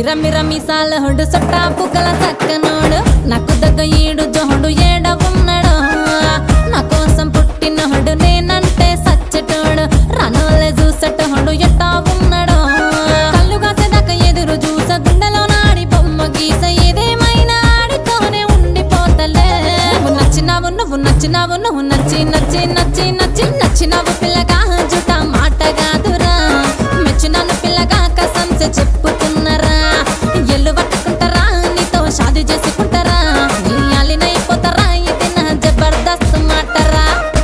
మిర మిర మిసాలహుడు సొట్టా పుకల సక్కనోడు నాకు దగ్గ ఈడు జోడు ఏడ ఉన్నాడు నా కోసం పుట్టినోడు నేనంటే సచ్చటోడు రానోలే చూసటోడు ఎట్టా ఉన్నాడు కళ్ళు కాసేదాకా ఎదురు చూస గుండెలో నాడి బొమ్మ గీస ఏదేమైనా ఆడితోనే ఉండిపోతలే నువ్వు నచ్చినావు నువ్వు నచ్చినావు నువ్వు నచ్చి నచ్చి నచ్చి నచ్చి నచ్చినావు పిల్లగా జుట మాట కాదురా మెచ్చినాను పిల్లగా కసంస చెప్పుకున్నారా ఎల్లు పట్టుకుంటారా నీతో షాది చేసుకుంటారా నీ అలినైపోతారా ఇది నా జబర్దస్త్ మాటరా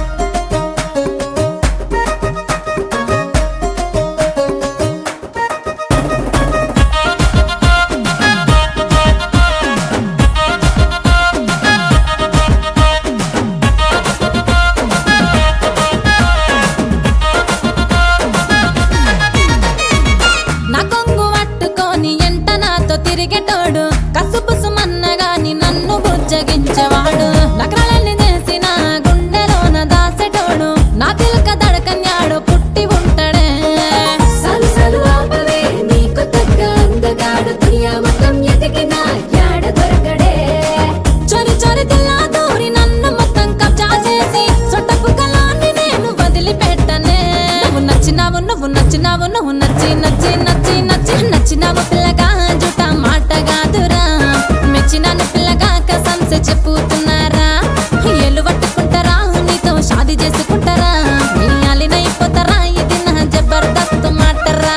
నా కొంగు పట్టుకొని ఎంట నాతో తిరిగేటోడు కసుబుసుమన్నగాని నన్ను బుజ్జగించేవాడు నగరాలన్నీ చేసిన గుండెలోన దాసెటోడు నా తిలక దడకన్యాడు పుట్టి ఉంటాడే సలు సలు ఆపవే నీకు తగ్గ అందగాడు దునియా మొత్తం ఎదిగిన యాడ దొరకడే చొరి చొరి తిల్లా దూరి నన్ను మొత్తం కబ్జా చేసి సొట్టపు కలాన్ని నేను వదిలిపెట్టనే నువ్వు నచ్చినావు నువ్వు నచ్చినావు నువ్వు నచ్చి నచ్చి నచ్చి నచ్చి నచ్చినావు పిల్లగా జుట మాట కాదురా మెచ్చినాను పిల్లగా కసంస చెప్పుతున్నారా ఎల్లు పట్టుకుంటారా నీతో షాది చేసుకుంటారా నీ అలినైపోతారా ఇది నా జబర్దస్త్ మాటరా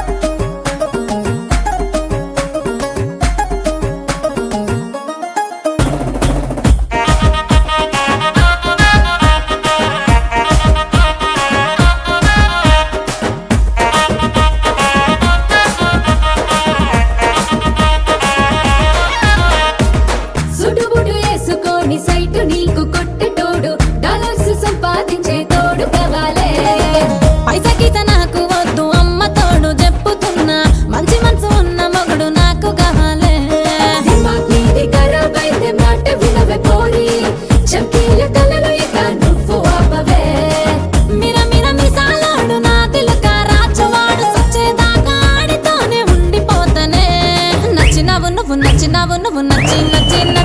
సుడుబుడు వేసుకొని సైటు నీకు కొట్టేటోడు డాలర్స్ సంపాదించే తోడు కావాలే పైసా గీత నాకు వద్దు అమ్మ తోడు చెప్పుతున్నా మంచి మనసు ఉన్న మొగుడు నాకు కావాలే దిమాగ్ నీది ఖరాబ్ అయితే మాట వినవే పోరి చంకీల కలలు ఇక నువ్వు ఆపవే మిర మిర మిసాలాడు నా తిలక రాచవాడు సచ్చేదాకా ఆడితోనే ఉండిపోతానే నచ్చినావు నువ్వు నచ్చినావు నువ్వు నచ్చి నచ్చి